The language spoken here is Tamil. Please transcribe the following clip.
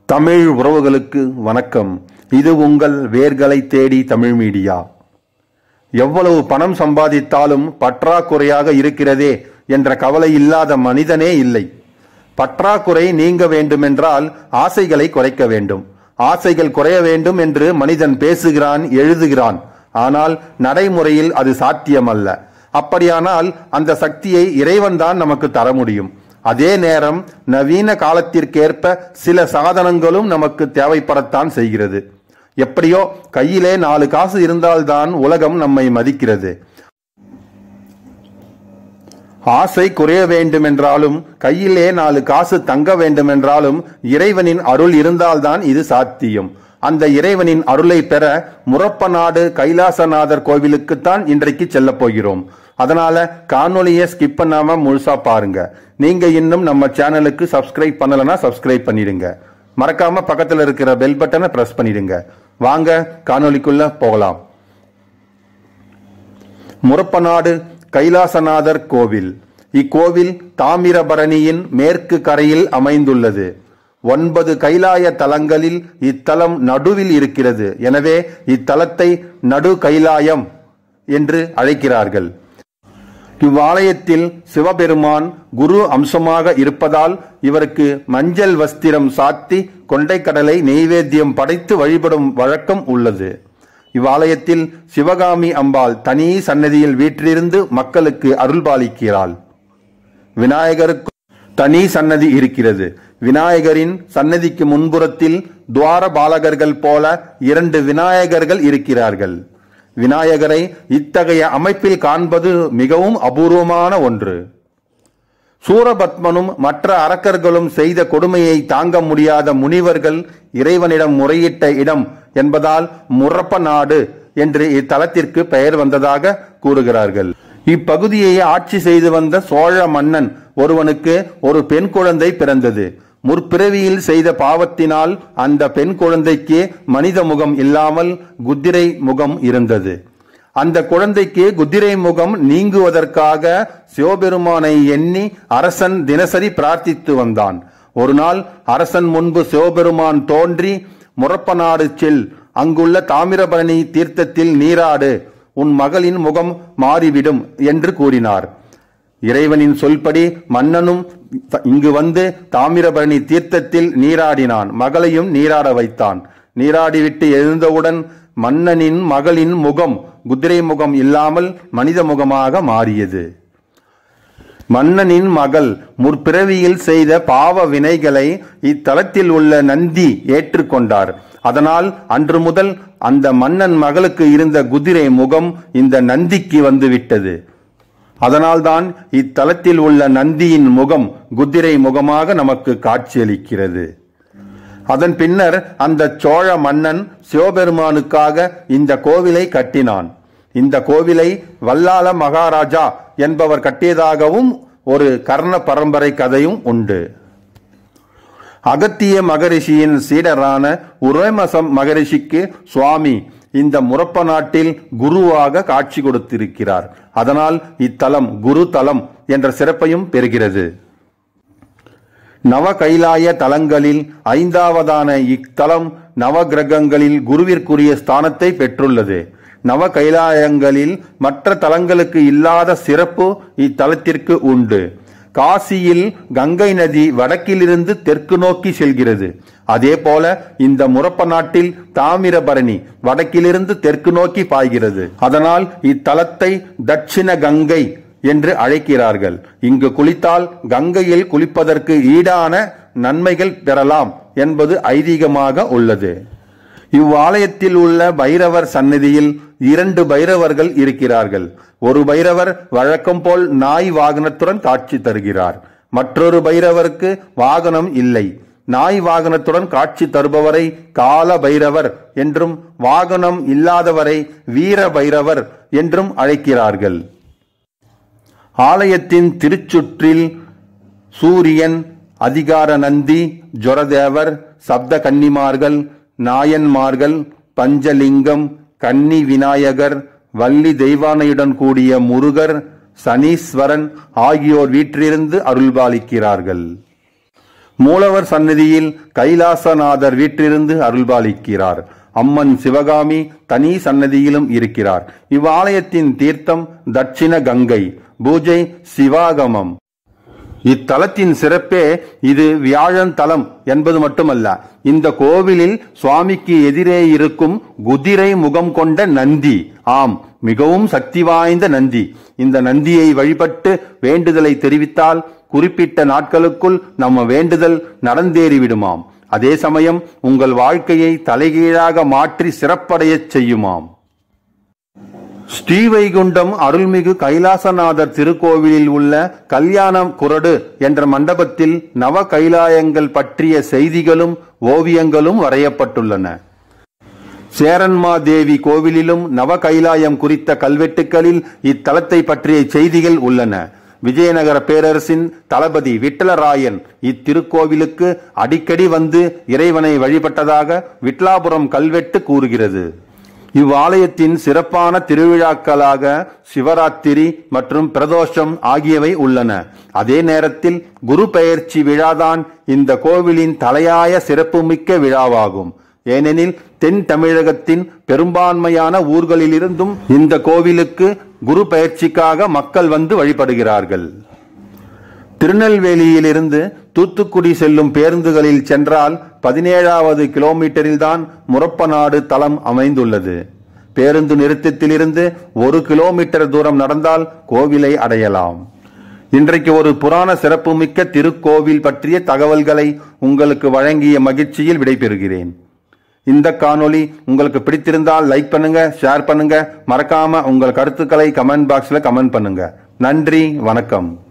தமிழ் உறவுகளுக்கு வணக்கம் இது உங்கள் வேர்களை தேடி தமிழ் மீடியா எவ்வளவு பணம் சம்பாதித்தாலும் பற்றாக்குறையாக இருக்கிறதே என்ற கவலை இல்லாத மனிதனே இல்லை பற்றாக்குறை நீங்க வேண்டுமென்றால் ஆசைகளை குறைக்க வேண்டும் ஆசைகள் குறைய வேண்டும் என்று மனிதன் பேசுகிறான் எழுதுகிறான் ஆனால் நடைமுறையில் அது சாத்தியமல்ல அப்படியானால் அந்த சக்தியை இறைவன்தான் நமக்கு தர முடியும் அதே நேரம் நவீன காலத்திற்கேற்ப சில சாதனங்களும் நமக்கு தேவைப்படத்தான் செய்கிறது எப்படியோ கையிலே நாலு காசு இருந்தால்தான் உலகம் நம்மை மதிக்கிறது ஆசை குறைய வேண்டுமென்றாலும் கையிலே நாலு காசு தங்க வேண்டுமென்றாலும் இறைவனின் அருள் இருந்தால்தான் இது சாத்தியம் அந்த இறைவனின் அருளை பெற முரப்பநாடு கைலாசநாதர் கோவிலுக்குத்தான் இன்றைக்கு செல்ல போகிறோம் அதனால காணொலியை ஸ்கிப் பண்ணாம முழுசா பாருங்க நீங்க இன்னும் நம்ம சேனலுக்கு சப்ஸ்கிரைப் பண்ணலனா சப்ஸ்கிரைப் பண்ணிடுங்க மறக்காம பக்கத்துல இருக்கிற பெல் பட்டனை பிரஸ் பண்ணிடுங்க வாங்க காணொலிக்குள்ள போகலாம் முரப்பநாடு கைலாசநாதர் கோவில் இக்கோவில் தாமிரபரணியின் மேற்கு கரையில் அமைந்துள்ளது ஒன்பது கைலாய தலங்களில் இத்தலம் நடுவில் இருக்கிறது எனவே இத்தலத்தை நடு கைலாயம் என்று அழைக்கிறார்கள் இவ்வாலயத்தில் சிவபெருமான் குரு அம்சமாக இருப்பதால் இவருக்கு மஞ்சள் வஸ்திரம் சாத்தி கொண்டைக்கடலை நெய்வேத்தியம் படைத்து வழிபடும் வழக்கம் உள்ளது இவ்வாலயத்தில் சிவகாமி அம்பாள் தனி சன்னதியில் வீற்றிருந்து மக்களுக்கு அருள்பாலிக்கிறாள் விநாயகருக்கு தனி சன்னதி இருக்கிறது விநாயகரின் சன்னதிக்கு முன்புறத்தில் துவார பாலகர்கள் போல இரண்டு விநாயகர்கள் இருக்கிறார்கள் விநாயகரை இத்தகைய அமைப்பில் காண்பது மிகவும் அபூர்வமான ஒன்று சூரபத்மனும் மற்ற அரக்கர்களும் செய்த கொடுமையை தாங்க முடியாத முனிவர்கள் இறைவனிடம் முறையிட்ட இடம் என்பதால் முரப்ப நாடு என்று இத்தலத்திற்கு பெயர் வந்ததாக கூறுகிறார்கள் இப்பகுதியை ஆட்சி செய்து வந்த சோழ மன்னன் ஒருவனுக்கு ஒரு பெண் குழந்தை பிறந்தது முற்பிறவியில் செய்த பாவத்தினால் அந்த பெண் குழந்தைக்கு மனித முகம் இல்லாமல் குதிரை முகம் இருந்தது அந்த குழந்தைக்கு குதிரை முகம் நீங்குவதற்காக சிவபெருமானை எண்ணி அரசன் தினசரி பிரார்த்தித்து வந்தான் ஒரு நாள் அரசன் முன்பு சிவபெருமான் தோன்றி முரப்பநாடு செல் அங்குள்ள தாமிரபரணி தீர்த்தத்தில் நீராடு உன் மகளின் முகம் மாறிவிடும் என்று கூறினார் இறைவனின் சொல்படி மன்னனும் இங்கு வந்து தாமிரபரணி தீர்த்தத்தில் நீராடினான் மகளையும் நீராட வைத்தான் நீராடிவிட்டு எழுந்தவுடன் மன்னனின் மகளின் முகம் குதிரை முகம் இல்லாமல் மனித முகமாக மாறியது மன்னனின் மகள் முற்பிறவியில் செய்த பாவ வினைகளை இத்தலத்தில் உள்ள நந்தி ஏற்றுக்கொண்டார் அதனால் அன்று முதல் அந்த மன்னன் மகளுக்கு இருந்த குதிரை முகம் இந்த நந்திக்கு வந்துவிட்டது அதனால்தான் இத்தலத்தில் உள்ள நந்தியின் முகம் குதிரை முகமாக நமக்கு காட்சியளிக்கிறது அதன் பின்னர் அந்த சோழ மன்னன் சிவபெருமானுக்காக இந்த கோவிலை கட்டினான் இந்த கோவிலை வல்லால மகாராஜா என்பவர் கட்டியதாகவும் ஒரு கர்ண பரம்பரை கதையும் உண்டு அகத்திய மகரிஷியின் சீடரான உரேமசம் மகரிஷிக்கு சுவாமி இந்த முரப்ப நாட்டில் குருவாக காட்சி கொடுத்திருக்கிறார் அதனால் இத்தலம் குரு தலம் என்ற சிறப்பையும் பெறுகிறது நவ கைலாய தலங்களில் ஐந்தாவதான இத்தலம் நவ கிரகங்களில் குருவிற்குரிய ஸ்தானத்தை பெற்றுள்ளது நவ கைலாயங்களில் மற்ற தலங்களுக்கு இல்லாத சிறப்பு இத்தலத்திற்கு உண்டு காசியில் கங்கை நதி வடக்கிலிருந்து தெற்கு நோக்கி செல்கிறது அதே போல இந்த முரப்ப நாட்டில் தாமிரபரணி வடக்கிலிருந்து தெற்கு நோக்கி பாய்கிறது அதனால் இத்தலத்தை தட்சிண கங்கை என்று அழைக்கிறார்கள் இங்கு குளித்தால் கங்கையில் குளிப்பதற்கு ஈடான நன்மைகள் பெறலாம் என்பது ஐதீகமாக உள்ளது இவ்வாலயத்தில் உள்ள பைரவர் சந்நிதியில் இரண்டு பைரவர்கள் இருக்கிறார்கள் ஒரு பைரவர் வழக்கம் போல் நாய் வாகனத்துடன் காட்சி தருகிறார் மற்றொரு பைரவருக்கு வாகனம் இல்லை நாய் வாகனத்துடன் காட்சி தருபவரை கால பைரவர் என்றும் வாகனம் இல்லாதவரை வீர பைரவர் என்றும் அழைக்கிறார்கள் ஆலயத்தின் திருச்சுற்றில் சூரியன் அதிகார நந்தி ஜொரதேவர் சப்த கன்னிமார்கள் நாயன்மார்கள் பஞ்சலிங்கம் கன்னி விநாயகர் வள்ளி தெய்வானையுடன் கூடிய முருகர் சனீஸ்வரன் ஆகியோர் வீற்றிருந்து அருள்பாலிக்கிறார்கள் மூலவர் சன்னதியில் கைலாசநாதர் வீற்றிருந்து அருள்பாலிக்கிறார் அம்மன் சிவகாமி தனி சன்னதியிலும் இருக்கிறார் இவ்வாலயத்தின் தீர்த்தம் தட்சிண கங்கை பூஜை சிவாகமம் இத்தலத்தின் சிறப்பே இது வியாழன் தலம் என்பது மட்டுமல்ல இந்த கோவிலில் சுவாமிக்கு எதிரே இருக்கும் குதிரை முகம் கொண்ட நந்தி ஆம் மிகவும் சக்தி வாய்ந்த நந்தி இந்த நந்தியை வழிபட்டு வேண்டுதலை தெரிவித்தால் குறிப்பிட்ட நாட்களுக்குள் நம்ம வேண்டுதல் நடந்தேறிவிடுமாம் அதே சமயம் உங்கள் வாழ்க்கையை தலைகீழாக மாற்றி சிறப்படையச் செய்யுமாம் ஸ்ரீவைகுண்டம் அருள்மிகு கைலாசநாதர் திருக்கோவிலில் உள்ள கல்யாணம் குரடு என்ற மண்டபத்தில் நவ கைலாயங்கள் பற்றிய செய்திகளும் ஓவியங்களும் வரையப்பட்டுள்ளன சேரன்மாதேவி கோவிலிலும் நவ கைலாயம் குறித்த கல்வெட்டுகளில் இத்தலத்தை பற்றிய செய்திகள் உள்ளன விஜயநகர பேரரசின் தளபதி விட்டலராயன் இத்திருக்கோவிலுக்கு அடிக்கடி வந்து இறைவனை வழிபட்டதாக விட்லாபுரம் கல்வெட்டு கூறுகிறது இவ்வாலயத்தின் சிறப்பான திருவிழாக்களாக சிவராத்திரி மற்றும் பிரதோஷம் ஆகியவை உள்ளன அதே நேரத்தில் குரு பெயர்ச்சி விழாதான் இந்த கோவிலின் தலையாய சிறப்புமிக்க விழாவாகும் ஏனெனில் தென் தமிழகத்தின் பெரும்பான்மையான ஊர்களிலிருந்தும் இந்த கோவிலுக்கு குரு பெயர்ச்சிக்காக மக்கள் வந்து வழிபடுகிறார்கள் திருநெல்வேலியிலிருந்து தூத்துக்குடி செல்லும் பேருந்துகளில் சென்றால் பதினேழாவது கிலோமீட்டரில்தான் முரப்பநாடு தலம் அமைந்துள்ளது பேருந்து நிறுத்தத்திலிருந்து ஒரு கிலோமீட்டர் தூரம் நடந்தால் கோவிலை அடையலாம் இன்றைக்கு ஒரு புராண சிறப்புமிக்க திருக்கோவில் பற்றிய தகவல்களை உங்களுக்கு வழங்கிய மகிழ்ச்சியில் விடைபெறுகிறேன் இந்த காணொளி உங்களுக்கு பிடித்திருந்தால் லைக் பண்ணுங்க ஷேர் பண்ணுங்க மறக்காம உங்கள் கருத்துக்களை கமெண்ட் பாக்ஸ்ல கமெண்ட் பண்ணுங்க நன்றி வணக்கம்